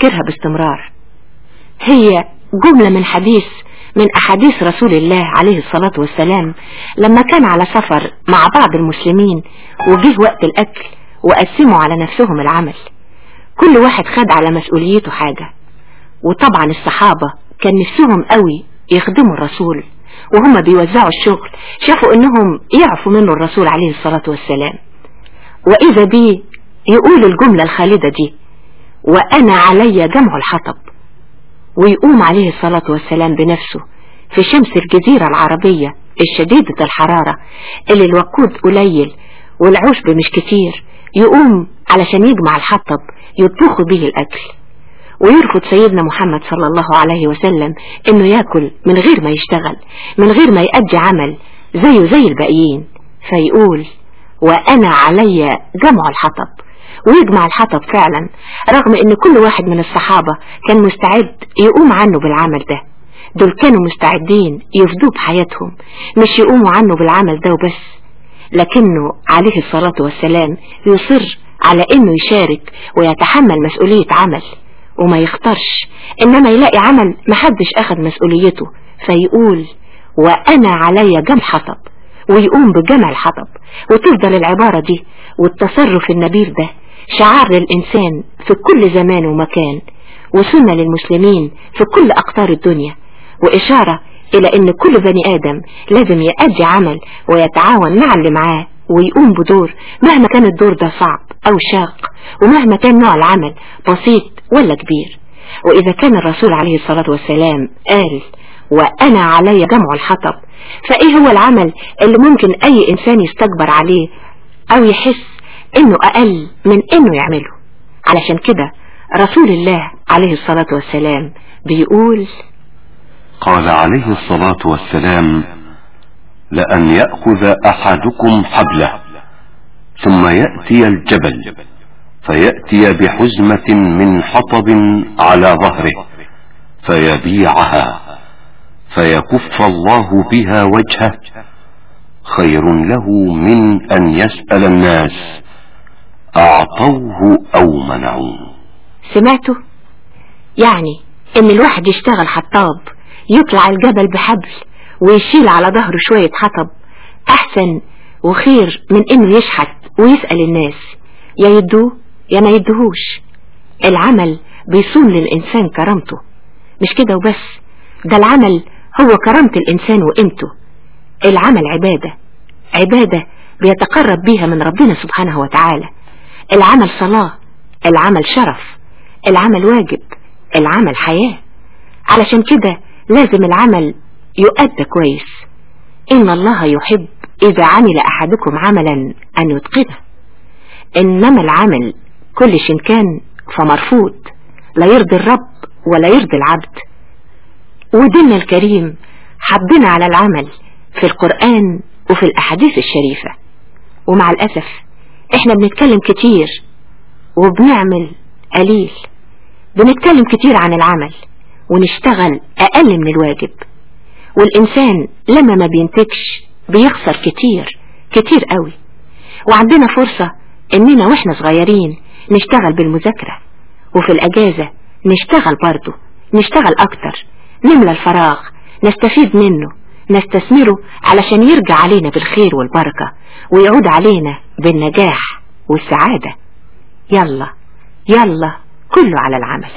نفتكرها باستمرار هي جملة من حديث من أحاديث رسول الله عليه الصلاة والسلام لما كان على سفر مع بعض المسلمين وجه وقت الأكل وقسموا على نفسهم العمل كل واحد خد على مسؤوليته حاجة وطبعا الصحابة كان نفسهم قوي يخدموا الرسول وهم بيوزعوا الشغل شافوا انهم يعفوا منه الرسول عليه الصلاة والسلام واذا بيه يقول الجملة الخالدة دي وانا علي جمع الحطب ويقوم عليه الصلاة والسلام بنفسه في شمس الجزيرة العربية الشديدة الحرارة اللي الوقود قليل والعشب مش كتير يقوم علشان يجمع الحطب يطبخ به الأكل ويرفض سيدنا محمد صلى الله عليه وسلم انه ياكل من غير ما يشتغل من غير ما يأدي عمل زيه زي الباقيين فيقول وانا علي جمع الحطب ويجمع الحطب فعلا رغم ان كل واحد من الصحابة كان مستعد يقوم عنه بالعمل ده دول كانوا مستعدين يفدوا بحياتهم مش يقوموا عنه بالعمل ده وبس لكنه عليه الصلاة والسلام يصر على انه يشارك ويتحمل مسؤولية عمل وما يختارش انما يلاقي عمل محدش اخد مسؤوليته فيقول وانا علي جمع حطب ويقوم بجمع الحطب وتفضل العبارة دي والتصرف النبيل ده شعار للإنسان في كل زمان ومكان وسنة للمسلمين في كل أقطار الدنيا وإشارة إلى أن كل بني آدم لازم يأدي عمل ويتعاون مع اللي معاه ويقوم بدور مهما كان الدور ده صعب أو شاق ومهما كان نوع العمل بسيط ولا كبير وإذا كان الرسول عليه الصلاة والسلام قال وأنا علي جمع الحطب فإيه هو العمل اللي ممكن أي إنسان يستكبر عليه أو يحس إنه أقل من إنه يعمله علشان كده رسول الله عليه الصلاة والسلام بيقول قال عليه الصلاة والسلام لأن يأخذ أحدكم حبله ثم يأتي الجبل فيأتي بحزمة من حطب على ظهره فيبيعها فيكف الله بها وجهه خير له من أن يسأل الناس أعطوه أو منعوه سمعته يعني إن الواحد يشتغل حطاب يطلع الجبل بحبل ويشيل على ظهره شوية حطب أحسن وخير من إنه يشحت ويسأل الناس يا يدوه يا ما يدهوش العمل بيصون للإنسان كرامته مش كده وبس ده العمل هو كرامة الإنسان وقيمته العمل عبادة عبادة بيتقرب بيها من ربنا سبحانه وتعالى العمل صلاة العمل شرف العمل واجب العمل حياة علشان كده لازم العمل يؤدى كويس إن الله يحب إذا عمل أحدكم عملا أن يتقنه إنما العمل كل شيء كان فمرفوض لا يرضي الرب ولا يرضي العبد وديننا الكريم حبنا على العمل في القرآن وفي الأحاديث الشريفة ومع الأسف احنا بنتكلم كتير وبنعمل قليل بنتكلم كتير عن العمل ونشتغل أقل من الواجب والإنسان لما ما بينتجش بيخسر كتير كتير قوي وعندنا فرصة إننا وإحنا صغيرين نشتغل بالمذاكرة وفي الأجازة نشتغل برضه نشتغل أكتر نملى الفراغ نستفيد منه نستثمره علشان يرجع علينا بالخير والبركة ويعود علينا بالنجاح والسعادة يلا يلا كله على العمل